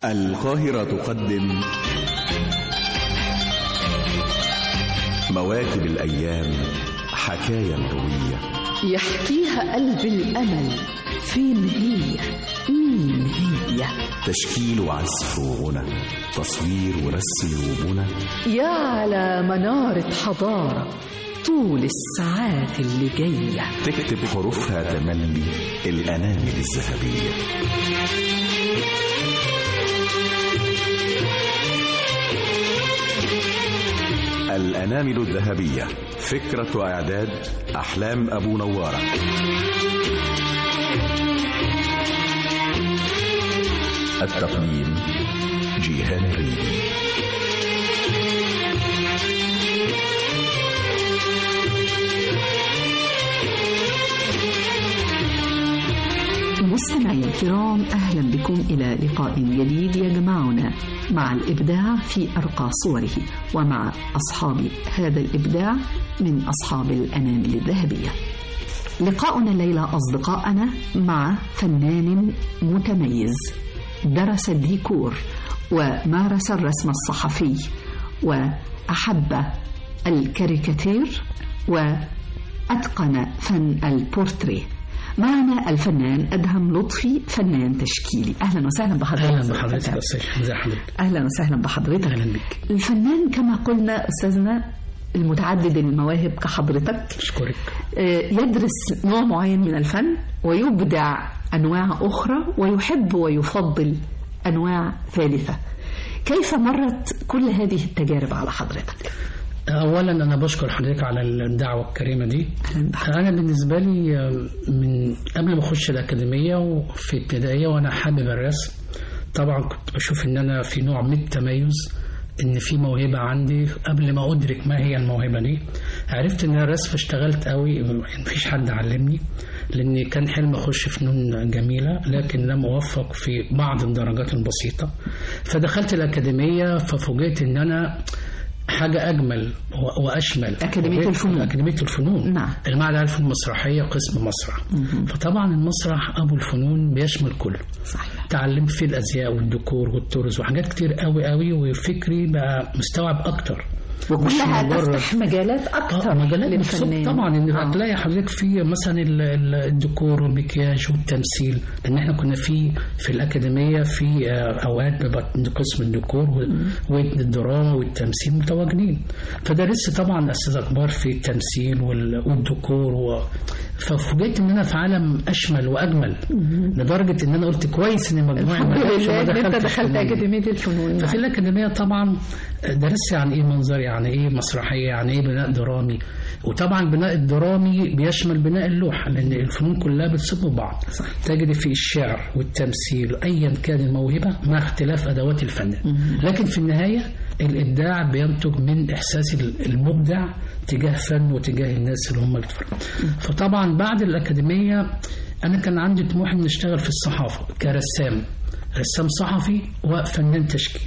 القاهرة تقدم مواكب الأيام حكاية مروية يحكيها قلب الأمل فين هي مين هي تشكيل وعزف وغنى تصوير ورسم وبنى يا على منارة حضارة طول الساعات اللي جاية تكتب حروفها تملي الأنامل الذهبية الأنامل الذهبية فكرة وإعداد أحلام أبو نوارة التقديم جيهان الريدي مستمعي الكرام أهلا بكم إلى لقاء جديد يجمعنا مع الإبداع في أرقى صوره ومع أصحاب هذا الإبداع من أصحاب الأنامل الذهبية لقاؤنا الليلة أصدقائنا مع فنان متميز درس الديكور ومارس الرسم الصحفي وأحب الكاريكاتير وأتقن فن البورتريه معنا الفنان أدهم لطفي فنان تشكيلي أهلا وسهلا بحضرتك اهلا بحضرتك يا استاذ ازي حضرتك أهلا وسهلا بحضرتك اهلا بك الفنان كما قلنا أستاذنا المتعدد المواهب كحضرتك اشكرك آه، يدرس نوع معين من الفن ويبدع أنواع أخرى ويحب ويفضل أنواع ثالثة كيف مرت كل هذه التجارب على حضرتك؟ اولا انا بشكر حضرتك على الدعوه الكريمه دي أهلا بحضرتك. انا بالنسبه لي آه، من قبل ما اخش الاكاديميه وفي ابتدائيه وانا حابب الرسم طبعا كنت بشوف ان انا في نوع من التميز ان في موهبه عندي قبل ما ادرك ما هي الموهبه دي عرفت ان الرسم اشتغلت قوي مفيش حد علمني لان كان حلم اخش فنون جميله لكن لم اوفق في بعض الدرجات البسيطه فدخلت الاكاديميه ففوجئت ان انا حاجة أجمل و- وأشمل أكاديمية الفنون. أكاديمية الفنون نعم. المعهد العالي للفنون المسرحية قسم مسرح فطبعا المسرح أبو الفنون بيشمل كله صحيح تعلمت فيه الازياء والديكور والطرز وحاجات كتير قوي قوي وفكري بقى مستوعب اكتر وكلها مش مجرد- تفتح مجالات أكثر اه مجالات للفنان بالظبط طبعا ان آه. هتلاقي حضرتك في مثلا ال- ال- الديكور والمكياج والتمثيل لان احنا كنا في في الاكاديميه في آه، اوقات بيبقى قسم الديكور وال- والدراما والتمثيل متواجدين فدرست طبعا اساتذه كبار في التمثيل وال- والديكور و... ففوجئت ان انا في عالم اشمل واجمل لدرجه ان انا قلت كويس ان مجموعي الحمد ما جابش لله وما إن أنت دخلتش دخلت فنون. أكاديمية الفنون ففي الأكاديمية طبعا درست يعني إيه منظر يعني إيه مسرحية يعني إيه بناء درامي وطبعا البناء الدرامي بيشمل بناء اللوحة لأن الفنون كلها بتصب بعض صح. تجد في الشعر والتمثيل أيا كان الموهبة مع اختلاف أدوات الفنان لكن في النهاية الإبداع بينتج من إحساس المبدع تجاه فن وتجاه الناس اللي هم بيتفرجوا فطبعا بعد الأكاديمية أنا كان عندي طموح إن أشتغل في الصحافة كرسام رسام صحفي وفنان تشكيل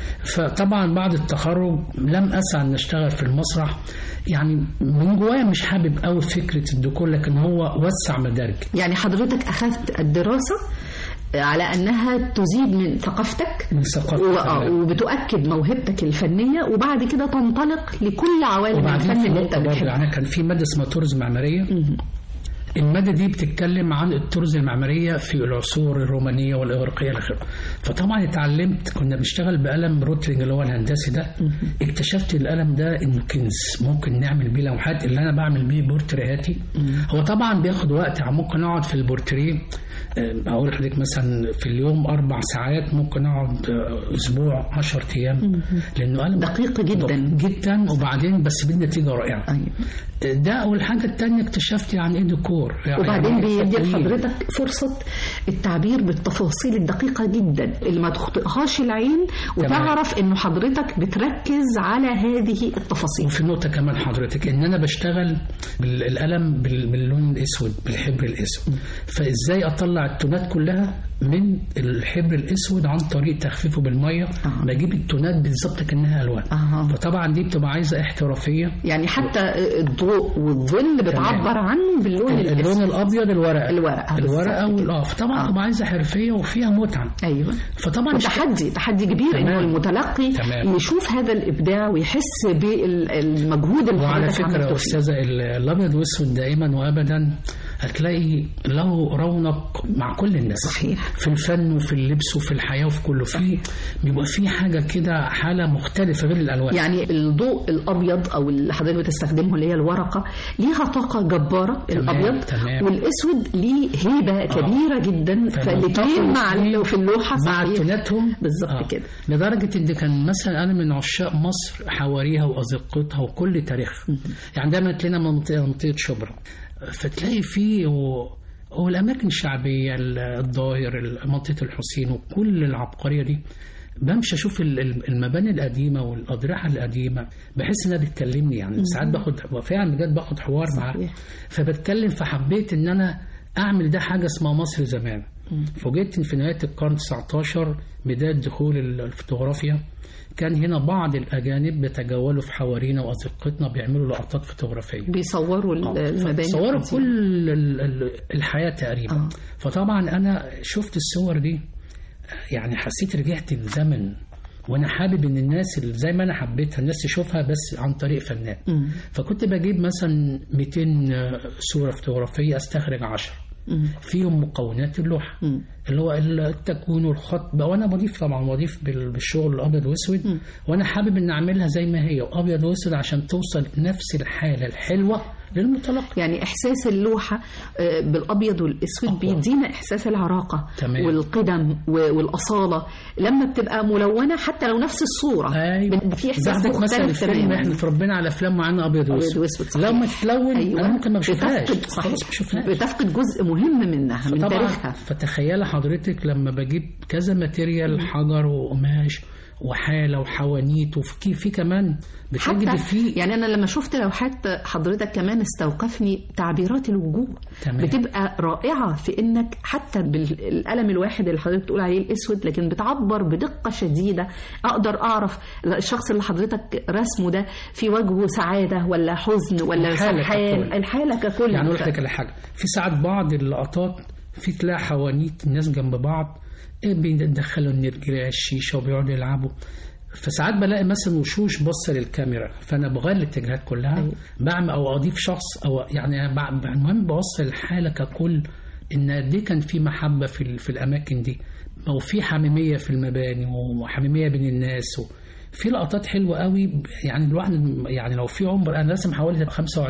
فطبعا بعد التخرج لم اسعى ان اشتغل في المسرح يعني من جوايا مش حابب قوي فكره الديكور لكن هو وسع مداركي يعني حضرتك أخذت الدراسة على أنها تزيد من ثقافتك من ثقافه و- الفنان. وبتؤكد موهبتك الفنية وبعد كده تنطلق لكل عوالم وبعدين الفن في اللي انت نقطه برضه بتحبها يعني كان في ماده اسمها طرز معماريه المادة دي بتتكلم عن الطرز المعمارية في العصور الرومانية والإغريقية الأخيرة فطبعا اتعلمت كنا بنشتغل بقلم روترينج اللي هو الهندسي ده اكتشفت القلم ده إنه كنز ممكن نعمل بيه لوحات اللي أنا بعمل بيه بورتريهاتي هو طبعا بياخد وقت يعني ممكن أقعد في البورتريه آه، أقول لحضرتك مثلا في اليوم أربع ساعات ممكن أقعد آه، أسبوع 10 أيام لأنه قلم دقيق جدا. دقيق جدا وبعدين بس بنتيجة رائعة أيوة. ده والحاجة التانية اكتشفت يعني ايه ديكور يعني وبعدين يعني بيدي تكوين. لحضرتك فرصة التعبير بالتفاصيل الدقيقة جدا اللي ما تخطئهاش العين وتعرف انه حضرتك بتركز على هذه التفاصيل وفي نقطة كمان حضرتك إن أنا بشتغل بالقلم بال- باللون الأسود بالحبر الأسود فإزاي أطلع التونات كلها من الحبر الأسود عن طريق تخفيفه بالمية آه. بجيب التونات بالظبط كأنها ألوان أها. فطبعا دي بتبقى عايزة احترافية يعني حتى الضوء الضوء والظل بتعبر عنه باللون اللون الأسود. الابيض الورقه الورقة، الورقه بالظبط وال- اه فطبعا آه. تبقى عايزه حرفيه وفيها متعه ايوه فطبعا وتحدي تحدي كبير تمام. انه المتلقي تمام. يشوف هذا الابداع ويحس بالمجهود اللي وعلى حضرتك فكرة يا عملته فيه. أستاذة ال- الأبيض وأسود دائما وأبدا هتلاقي له رونق مع كل الناس صحيح. في الفن وفي اللبس وفي الحياة وفي كله في بيبقى في حاجة كده حالة مختلفة غير الألوان يعني الضوء الابيض او اللي حضرتك بتستخدمه اللي هي الورقه ليها طاقه جباره تمام، الابيض تمام. والاسود ليه هيبه كبيره جدا فالاثنين مع ال- في اللوحه مع صحيح. توناتهم بالظبط كده. لدرجة إن كان مثلا أنا من عشاق مصر حواريها وأزقتها وكل تاريخها يعني دايما تلاقينا منطقة منطقة شبرا فتلاقي فيه و... والأماكن الشعبية الظاهر منطقة الحسين وكل العبقرية دي بمشي اشوف ال- ال- المباني القديمه والاضرحه القديمه بحس انها بتكلمني يعني ساعات باخد فعلا بجد باخد حوار معاها صحيح. فبتكلم فحبيت ان انا اعمل ده حاجه اسمها مصر زمان فوجئت إن في نهايه القرن 19 بدايه دخول ال- الفوتوغرافيا كان هنا بعض الاجانب بيتجولوا في حوارينا وازقتنا بيعملوا لقطات فوتوغرافيه بيصوروا ال- المباني صوروا القديمة. كل ال- ال- الحياة تقريبا آه. فطبعا أنا شفت الصور دي يعني حسيت رجعت الزمن وانا حابب ان الناس اللي زي ما انا حبيتها الناس تشوفها بس عن طريق فنان مم. فكنت بجيب مثلا 200 صوره فوتوغرافيه استخرج 10 مم. فيهم مكونات اللوحه مم. اللي هو التكوين والخط بقى وانا بضيف طبعا بضيف بال- بالشغل الابيض واسود وانا حابب ان اعملها زي ما هي وابيض واسود عشان توصل نفس الحاله الحلوه للمتلقي يعني احساس اللوحه آه، بالابيض والاسود أقوى. بيدينا احساس العراقه تمام. والقدم و- والاصاله لما بتبقى ملونه حتى لو نفس الصوره ايوه بت- في احساس ده عندك مثلا مختلف الفيلم تماما احنا اتربينا على افلام معانا ابيض ابيض واسود واسود صحيح. لو ما تلون أيوة. انا ممكن ما اشوفهاش بتفقد صحيح خلاص ما اشوفهاش بتفقد جزء مهم منها من طبعا تاريخها فتخيل حضرتك لما بجيب كذا ماتيريال حجر وقماش وحاله وحوانيت وفي في كمان بتجد حتى فيه يعني انا لما شفت لوحات حضرتك كمان استوقفني تعبيرات الوجوه تمام. بتبقى رائعه في انك حتى بالقلم الواحد اللي حضرتك بتقول عليه الاسود لكن بتعبر بدقه شديده اقدر اعرف الشخص اللي حضرتك رسمه ده في وجهه سعاده ولا حزن ولا الحالة سرحان ككل. الحاله ككل يعني اقول لك على حاجه في ساعات بعض اللقطات في تلاقي حوانيت الناس جنب بعض إيه بيدخلوا النرجيله الشيشه وبيقعدوا يلعبوا فساعات بلاقي مثلا وشوش بص للكاميرا فانا بغير الاتجاهات كلها أيوة. بعمل او اضيف شخص او يعني ب- المهم بوصل الحاله ككل ان قد ايه كان في محبه في ال- في الاماكن دي او في حميميه في المباني وحميميه بين الناس و في لقطات حلوه قوي يعني الواحد يعني لو في عمر انا راسم حوالي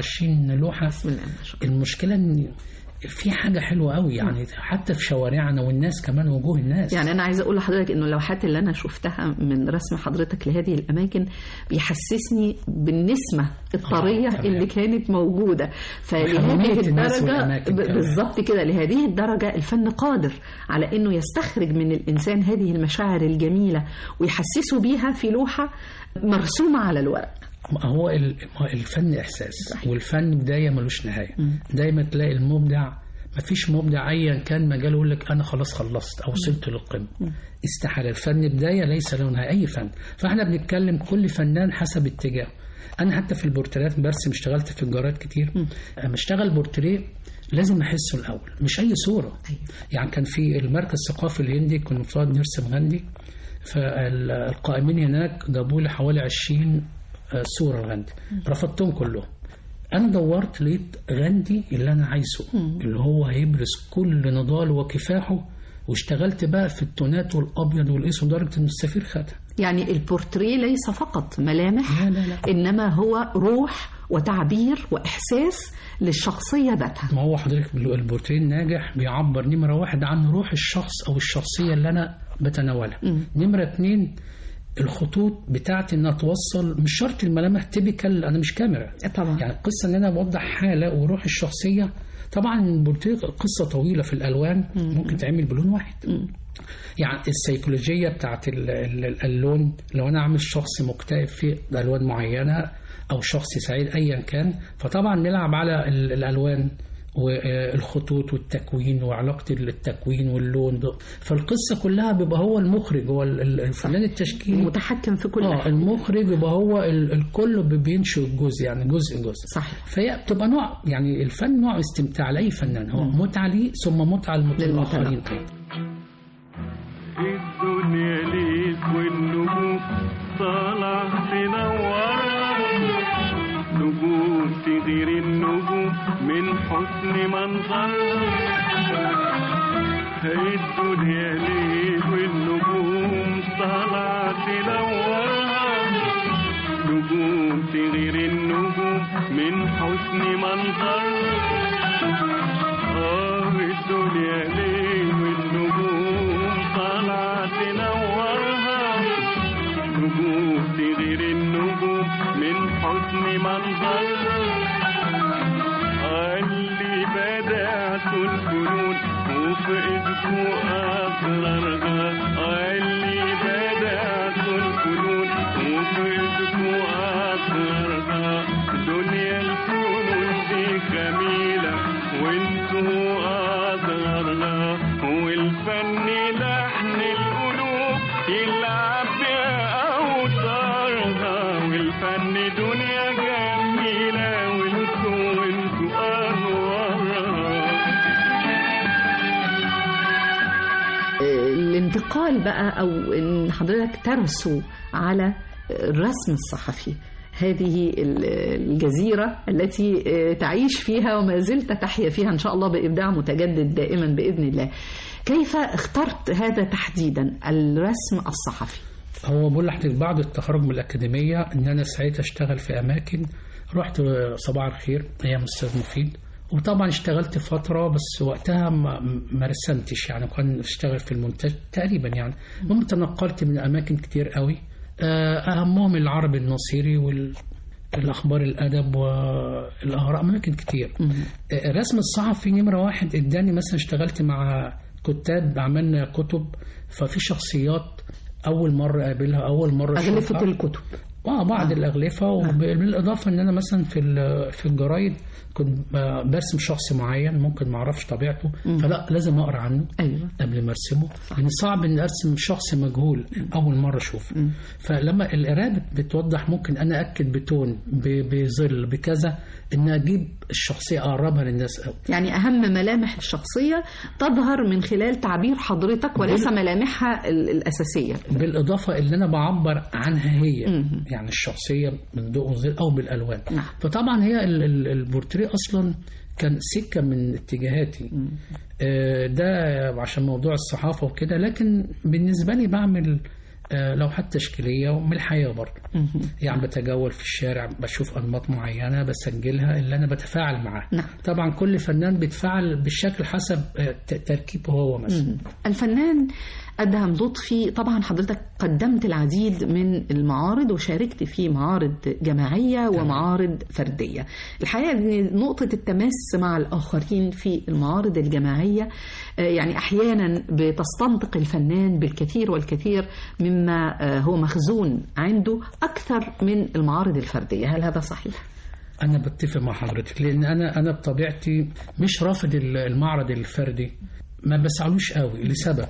25 لوحه بسم الله ما شاء الله. المشكله ان في حاجه حلوه قوي يعني حتى في شوارعنا والناس كمان وجوه الناس يعني انا عايزه اقول لحضرتك انه اللوحات اللي انا شفتها من رسم حضرتك لهذه الاماكن بيحسسني بالنسمه الطريه تمام. اللي كانت موجوده فلهذه وحميمية الناس الدرجه والأماكن ب- كمان. بالظبط كده لهذه الدرجه الفن قادر على انه يستخرج من الانسان هذه المشاعر الجميله ويحسسه بيها في لوحه مرسومه على الورق هو ال- هو الفن احساس صحيح. والفن بدايه ملوش نهايه دايما تلاقي المبدع مفيش مبدع ايا كان مجاله يقول لك انا خلاص خلصت او وصلت للقمه استحاله الفن بدايه ليس له نهايه اي فن فاحنا بنتكلم كل فنان حسب اتجاهه انا حتى في البورتريات برسم اشتغلت في الجارات كتير اما اشتغل بورتريه لازم احسه الاول مش اي صوره يعني كان في المركز الثقافي الهندي كنا المفروض نرسم غاندي فالقائمين هناك جابوا لي حوالي 20 صوره غاندي رفضتهم كلهم انا دورت لقيت غاندي اللي انا عايزه اللي هو هيبرز كل نضاله وكفاحه واشتغلت بقى في التونات والابيض والاسود لدرجه ان السفير خدها يعني البورتريه ليس فقط ملامح لا، لا، لا. انما هو روح وتعبير واحساس للشخصيه ذاتها ما هو حضرتك البورتريه الناجح بيعبر نمره واحد عن روح الشخص او الشخصيه اللي انا بتناولها نمره اتنين الخطوط بتاعتي انها توصل مش شرط الملامح تيبيكال انا مش كاميرا طبعا يعني القصه ان انا بوضح حاله وروح الشخصيه طبعا البورتريه قصه طويله في الالوان ممكن تعمل بلون واحد يعني السيكولوجيه بتاعت ال- ال- اللون لو انا عامل شخص مكتئب في الوان معينه او شخص سعيد ايا كان فطبعا نلعب على ال- الالوان والخطوط والتكوين وعلاقة التكوين واللون ده. فالقصة كلها بيبقى هو المخرج هو ال- ال- الفنان التشكيلي متحكم في كل اه حاجة المخرج يبقى هو ال- الكل بي- بينشئ الجزء يعني جزء جزء صحيح فهي بتبقى نوع يعني الفن نوع استمتاع لاي فنان هو متعه ليه ثم متعه للمت- للمتلقي. للاخرين الدنيا ليك والنجوم طالع تنورها نجوم تغير النجوم من حسن منظرها الدنيا ليك والنجوم طالع تنورها نجوم تغير النجوم من حسن منظرها آه الدنيا ليه والنجوم طالعة تنورها نجوم تغير النجوم من حسن منظرها اللي بدأت الفنون وفي ايدكوا أسرارها اللي بدأت الفنون وفي ايدكوا أسرارها دنيا الفنون دي جميلة وانتوا أسرارها والفن لحن القلوب يلعب بأوتارها والفن دنيا جميلة وانتوا وانتوا أنوارها الانتقال بقى او ان حضرتك ترسو على الرسم الصحفي هذه ال- الجزيرة التي تعيش فيها وما زلت تحيا فيها إن شاء الله بإبداع متجدد دائما بإذن الله كيف اخترت هذا تحديدا الرسم الصحفي هو بقول لحضرتك بعد التخرج من الأكاديمية إن أنا سعيت أشتغل في أماكن رحت صباح الخير أيام أستاذ مفيد وطبعا اشتغلت فترة بس وقتها ما, ما رسمتش يعني كان اشتغل في المونتاج تقريبا يعني المهم تنقلت من أماكن كتير قوي آه، أهمهم العربي النصيري وال الأخبار الأدب والأهراء أماكن كتير آه، الرسم الصحفي نمرة واحد إداني مثلا اشتغلت مع كتاب عملنا كتب ففي شخصيات أول مرة أقابلها أول مرة أغلفة أشوفها. الكتب اه بعض الأغلفة وبالإضافة إن أنا مثلا في ال- في الجرايد كنت ب- برسم شخص معين ممكن ما أعرفش طبيعته فلا لازم أقرأ عنه أيوة قبل ما ارسمه لان صعب ان ارسم شخص مجهول اول مره اشوفه فلما القرايه بت- بتوضح ممكن انا اكد بتون ب- بظل بكذا ان اجيب الشخصيه اقربها للناس قوي يعني أهم ملامح الشخصية تظهر من خلال تعبير حضرتك وليس ملامحها ال- الأساسية بالاضافه اللي انا بعبر عنها هي مم. يعني الشخصيه من ضوء الظل او بالالوان نعم. فطبعا هي ال- ال- البورتريه اصلا كان سكه من اتجاهاتي آه، ده عشان موضوع الصحافه وكده لكن بالنسبه لي بعمل آه، لوحات تشكيليه ومن الحياه برضه يعني بتجول في الشارع بشوف انماط معينه بسجلها اللي انا بتفاعل معاها نعم. طبعا كل فنان بيتفاعل بالشكل حسب آه، ت- تركيبه هو مثلا الفنان أدهم لطفي طبعا حضرتك قدمت العديد من المعارض وشاركت في معارض جماعية ومعارض فردية الحقيقة أن نقطة التماس مع الآخرين في المعارض الجماعية آه، يعني أحيانا بتستنطق الفنان بالكثير والكثير مما آه، هو مخزون عنده أكثر من المعارض الفردية هل هذا صحيح؟ انا بتفق مع حضرتك لان انا انا بطبيعتي مش رافض ال- المعرض الفردي ما بسعلوش قوي لسبب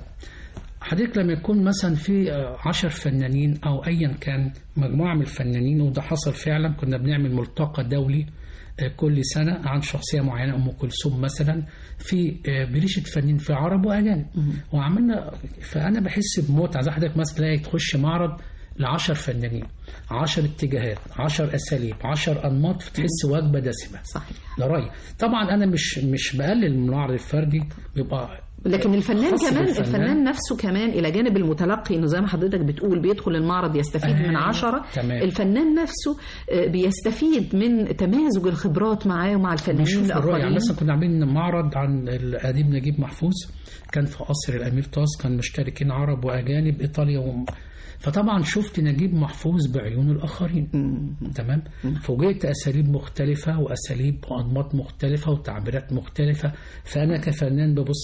حضرتك لما يكون مثلا في آه، عشر فنانين او ايا كان مجموعه من الفنانين وده حصل فعلا كنا بنعمل ملتقى دولي آه، كل سنه عن شخصيه معينه ام كلثوم مثلا في آه، بريشه فنانين في عرب واجانب وعملنا فانا بحس بمتعه زي حضرتك مثلا تلاقي تخش معرض لعشر فنانين عشر اتجاهات عشر أساليب عشر أنماط فتحس وجبة دسمة صحيح ده رأيي طبعا أنا مش مش بقلل من المعرض الفردي بيبقى لكن الفنان خاص كمان بالفنان. الفنان نفسه كمان الى جانب المتلقي انه زي ما حضرتك بتقول بيدخل المعرض يستفيد من أيوة، عشرة تمام. الفنان نفسه آه، بيستفيد من تمازج الخبرات معاه ومع الفنانين بشوف الرؤية يعني الاخرين مثلا كنا عاملين معرض عن الأديب نجيب محفوظ كان في قصر الأمير طاس كان مشتركين عرب وأجانب إيطاليا و... فطبعا شفت نجيب محفوظ بعيون الآخرين تمام فوجئت أساليب مختلفة وأساليب وأنماط مختلفة وتعبيرات مختلفة فأنا كفنان ببص هنا وهنا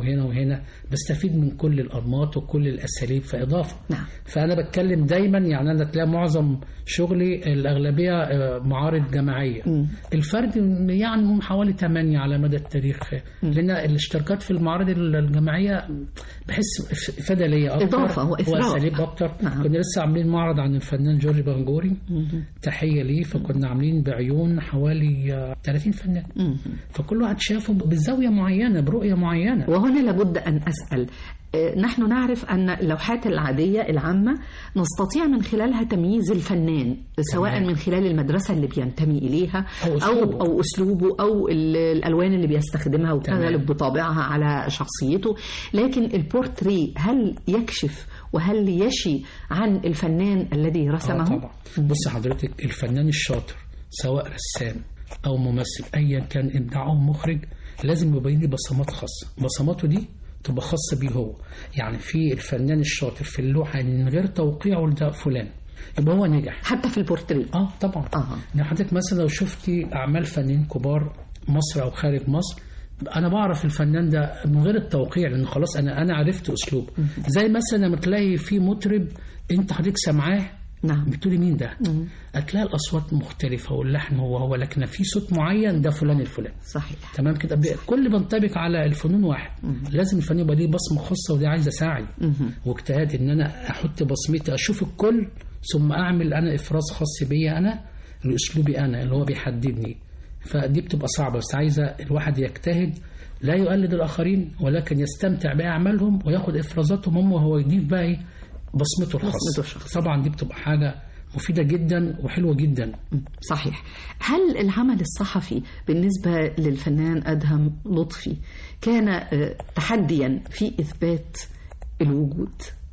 وهنا وهنا بستفيد من كل الانماط وكل الاساليب فاضافه نعم. فانا بتكلم دايما يعني انا تلاقي معظم شغلي الاغلبيه آه، معارض جماعيه الفرد يعني هم حوالي 8 على مدى التاريخ لان الاشتراكات في المعارض الجماعيه بحس افاده ليا اكتر إضافة وإثراء. واساليب اكتر نعم. كنا لسه عاملين معرض عن الفنان جورج بنجوري تحيه ليه فكنا عاملين بعيون حوالي آه، 30 فنان فكل واحد شافه بزاويه معينه برؤيه معينه وهنا لابد أن أسأل آه، نحن نعرف أن اللوحات العادية العامة نستطيع من خلالها تمييز الفنان سواء تمام. من خلال المدرسة اللي بينتمي إليها أو أو, أسلوبه. أو أسلوبه أو ال- الألوان اللي بيستخدمها وتغلب تمام. بطابعها على شخصيته لكن البورتري هل يكشف وهل يشي عن الفنان الذي آه رسمه طبعا بص حضرتك الفنان الشاطر سواء رسام او ممثل ايا كان ابداع او مخرج لازم يبين لي بصمات خاصه بصماته دي تبقى خاصه بيه هو يعني في الفنان الشاطر في اللوحه من غير توقيعه لده فلان يبقى هو نجح حتى في البورتري اه طبعا آه. يعني حضرتك مثلا لو شفتي اعمال فنانين كبار مصر او خارج مصر انا بعرف الفنان ده من غير التوقيع لان خلاص انا انا عرفت اسلوبه زي مثلا لما تلاقي في مطرب انت حضرتك سامعاه نعم بتقولي مين ده؟ هتلاقي الاصوات مختلفه واللحن هو هو لكن في صوت معين ده فلان الفلاني صحيح تمام كده ب- كل بنطبق على الفنون واحد لازم الفنان يبقى ليه بصمه خاصه ودي عايزه سعي واجتهاد ان انا احط بصمتي اشوف الكل ثم اعمل انا افراز خاص بيا انا لاسلوبي انا اللي هو بيحددني فدي بتبقى صعبه بس عايزه الواحد يجتهد لا يقلد الاخرين ولكن يستمتع باعمالهم وياخد افرازاتهم هم وهو يضيف بقى ايه بصمته بصمته الخاصه الشخصية. طبعا دي بتبقى حاجه مفيده جدا وحلوه جدا صحيح هل العمل الصحفي بالنسبة للفنان أدهم لطفي كان آه، تحديا في إثبات الوجود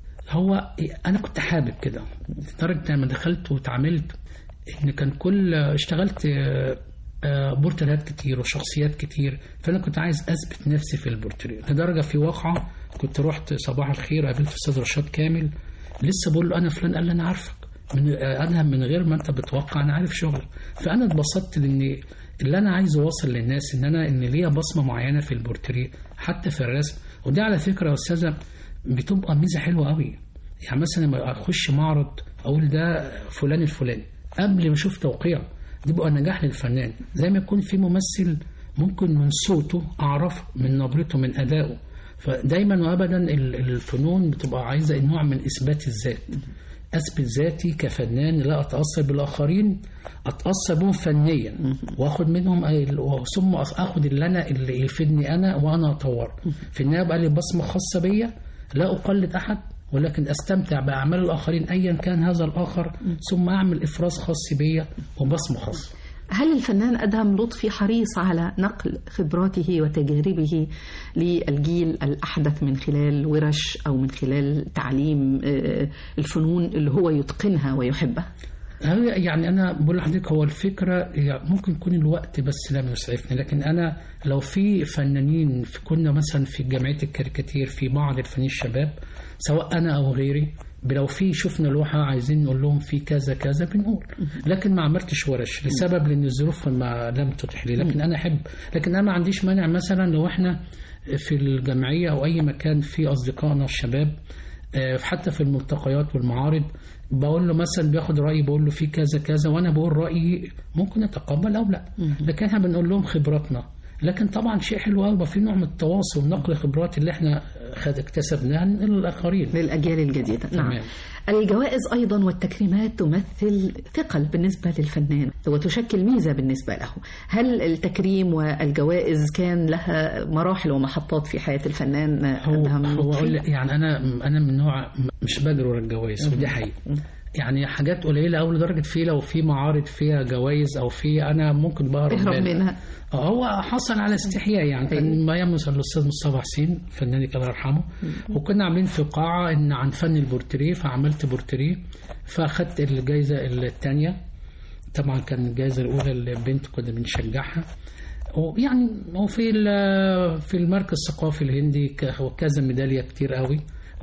هو انا كنت حابب كده لدرجه لما دخلت واتعاملت ان كان كل اشتغلت آه، آه، بورتريات كتير وشخصيات كتير فانا كنت عايز اثبت نفسي في البورتريه لدرجه في واقعه كنت رحت صباح الخير قابلت استاذ رشاد كامل لسه بقول له انا فلان قال لي انا عارفك من آه، انا من غير ما انت بتوقع انا عارف شغلك فانا اتبسطت لان اللي انا عايز اوصل للناس ان انا ان ليا بصمه معينه في البورتريه حتى في الرسم ودي على فكره يا استاذه بتبقى ميزه حلوه قوي يعني مثلا لما اخش معرض اقول ده فلان الفلاني قبل ما اشوف توقيع دي بقى نجاح للفنان زي ما يكون في ممثل ممكن من صوته اعرفه من نبرته من ادائه فدايما وابدا ال- الفنون بتبقى عايزه نوع من اثبات الذات اثبت ذاتي كفنان لا اتاثر بالاخرين اتاثر بهم فنيا واخد منهم ال- ثم اخد اللي انا اللي يفيدني انا وانا اطوره في النهايه بقى لي بصمه خاصه بيا لا اقلد احد ولكن استمتع باعمال الاخرين ايا كان هذا الاخر ثم اعمل افراز خاص بيا وبصمه خاصه هل الفنان أدهم لطفي حريص على نقل خبراته وتجاربه للجيل الأحدث من خلال ورش أو من خلال تعليم آه، الفنون اللي هو يتقنها ويحبها هي يعني انا بقول لحضرتك هو الفكره هي ممكن يكون الوقت بس لم يسعفني لكن انا لو في فنانين في كنا مثلا في جمعيه الكاريكاتير في بعض الفنانين الشباب سواء انا او غيري لو في شفنا لوحه عايزين نقول لهم في كذا كذا بنقول لكن ما عملتش ورش لسبب لان الظروف ما لم تتح لي لكن انا احب لكن انا ما عنديش مانع مثلا لو احنا في الجمعيه او اي مكان في اصدقائنا الشباب آه، حتى في الملتقيات والمعارض بقول له مثلا بياخد رايي بقول له في كذا كذا وانا بقول رايي ممكن يتقبل او لا لكن احنا بنقول لهم خبراتنا لكن طبعا شيء حلو قوي في نوع من التواصل نقل الخبرات اللي احنا خد اكتسبناها للاخرين للأجيال الجديدة نعم تمام. الجوائز أيضا والتكريمات تمثل ثقل بالنسبة للفنان وتشكل ميزة بالنسبة له هل التكريم والجوائز كان لها مراحل ومحطات في حياة الفنان هو أدهم هو لطفي؟ أقول لك يعني انا انا من نوع مش بجري ورا الجوائز ودي حقيقه يعني حاجات قليله قوي لدرجه في لو في معارض فيها جوائز او في انا ممكن بهرب اهرب منها. منها آه، هو حصل على استحياء يعني كان ما يمس الاستاذ مصطفى حسين فنان الله يرحمه وكنا عاملين في قاعه ان عن فن البورتريه فعملت بورتريه فاخدت الجائزه الثانيه طبعا كان الجائزه الاولى البنت كنا بنشجعها ويعني وفي ال- في المركز الثقافي الهندي ك- كذا ميداليه كتير قوي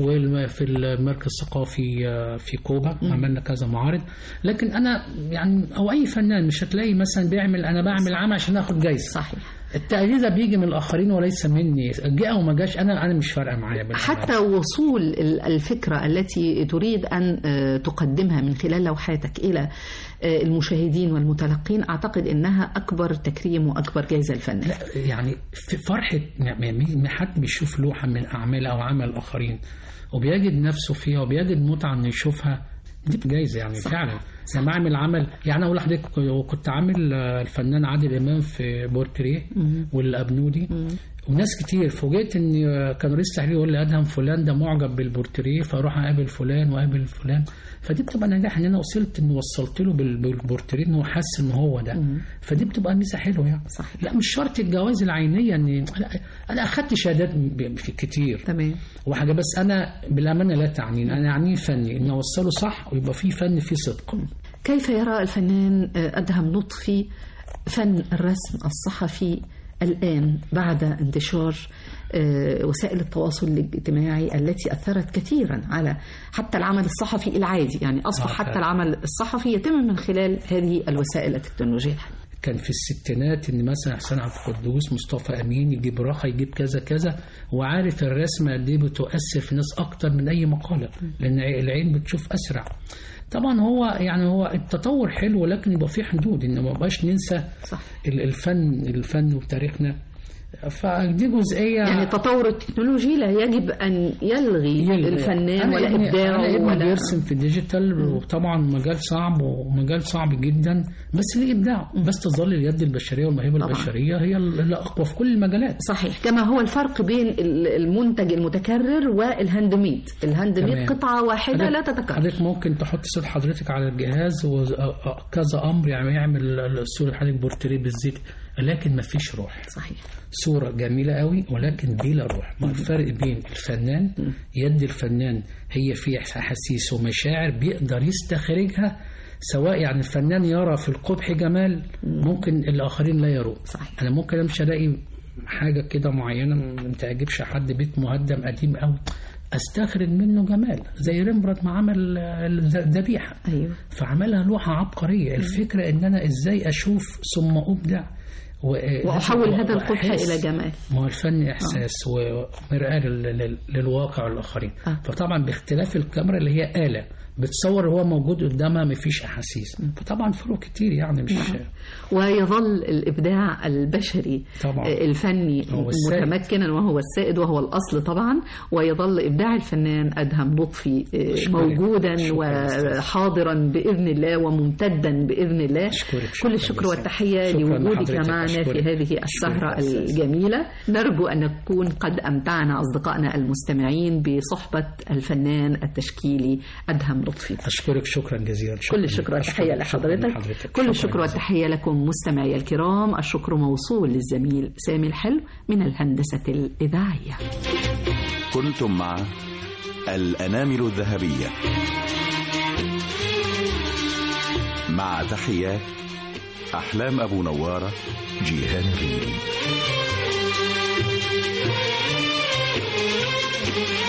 وفي المركز الثقافي آه، في كوبا عملنا كذا معارض لكن انا يعني او اي فنان مش هتلاقي مثلا بيعمل انا بعمل عمل عشان اخد جايزه صحيح التقدير ده بيجي من الاخرين وليس مني جاء وما جاش انا انا مش فارقه معايا بالأمانة. حتى وصول ال- الفكرة التي تريد أن آه، تقدمها من خلال لوحاتك إلى آه، المشاهدين والمتلقين أعتقد أنها أكبر تكريم وأكبر جائزة الفن لا يعني في فرحة ما ما- ما حد بيشوف لوحة من أعمال أو عمل الآخرين وبيجد نفسه فيها وبيجد متعة إنه يشوفها دي جايزة يعني صح. فعلا لما أعمل عمل يعني أقول لحضرتك كنت عامل آه، الفنان عادل إمام في بورتريه والأبنودي وناس كتير فوجئت ان آه، كان رئيس تحرير يقول لي ادهم فلان ده معجب بالبورتريه فاروح اقابل فلان واقابل فلان فدي بتبقى نجاح ان انا وصلت ان وصلت له بال- بالبورتريه ان هو حس ان هو ده فدي بتبقى ميزه حلوه يعني صحيح. لا مش شرط الجوائز العينيه ان انا انا اخدت شهادات ب- كتير تمام وحاجه بس انا بالامانه لا تعنيني انا يعني فني ان اوصله صح ويبقى فيه فن فيه صدق كيف يرى الفنان آه، أدهم لطفي فن الرسم الصحفي الآن بعد انتشار آه، وسائل التواصل الاجتماعي التي أثرت كثيرا على حتى العمل الصحفي العادي يعني أصبح آه، حتى فعلا. العمل الصحفي يتم من خلال هذه الوسائل التكنولوجية كان في الستينات ان مثلا حسين عبد القدوس مصطفى امين يجيب راحه يجيب كذا كذا وعارف الرسمه قد ايه بتؤثر في الناس اكتر من اي مقاله لان العين بتشوف اسرع طبعا هو يعني هو التطور حلو ولكن يبقى فيه حدود ان ما بقاش ننسى صح ال- الفن الفن وتاريخنا فدي جزئيه يعني التطور التكنولوجي لا يجب أن يلغي يلغي. الفنان أنا ولا ابني- إبداعه أنا ابني ولا بيرسم في الديجيتال وطبعا مجال صعب ومجال صعب جدا بس ليه ابداع بس تظل اليد البشريه والموهبه طبعاً. البشريه هي اللي اقوى في كل المجالات صحيح كما هو الفرق بين ال- المنتج المتكرر والهاند ميد الهاند ميد تمام. قطعة واحدة لا تتكرر حضرتك ممكن تحط صوت حضرتك على الجهاز وكذا امر يعني يعمل الصوره حضرتك بورتريه بالزيت لكن ما فيش روح صحيح صورة جميلة قوي ولكن بلا روح ما الفرق بين الفنان يد الفنان هي في أحاسيس ومشاعر بيقدر يستخرجها سواء يعني الفنان يرى في القبح جمال ممكن الآخرين لا يروا صحيح. أنا ممكن أمشي ألاقي حاجة كده معينة ما تعجبش حد بيت مهدم قديم قوي استخرج منه جمال زي ريمبرانت ما عمل الذبيحة أيوه فعملها لوحة عبقرية الفكرة ان انا ازاي اشوف ثم ابدع و- وأحول هذا القبح وأحس. إلى جمال ما هو الفن احساس ومرآة لل- لل- للواقع والاخرين آه. فطبعا باختلاف الكاميرا اللي هي آلة بتصور هو موجود قدامها مفيش احاسيس فطبعا فروق كتير يعني مش ويظل الإبداع البشري طبعاً. آه، الفني هو السائد. متمكنا وهو السائد وهو الأصل طبعا ويظل إبداع الفنان أدهم لطفي آه، شكراً. موجودا شكراً. وحاضرا بإذن الله وممتدا بإذن الله أشكرك. كل شكراً الشكر جزيلاً. والتحية شكراً لوجودك لحضرتك. معنا في أشكرك. هذه أشكرك السهرة يا أستاذ. الجميلة نرجو أن نكون قد أمتعنا أصدقائنا المستمعين بصحبة الفنان التشكيلي أدهم لطفي اشكرك شكرا جزيلا شكراً كل الشكر لك. والتحية شكراً- شكراً لحضرتك لحضرتك. كل شكراً الشكر جزيلاً. والتحية لكم مستمعي الكرام الشكر موصول للزميل سامي الحلو من الهندسة الإذاعية كنتم مع الأنامل الذهبية مع تحيات أحلام أبو نوارة جيهان الريلي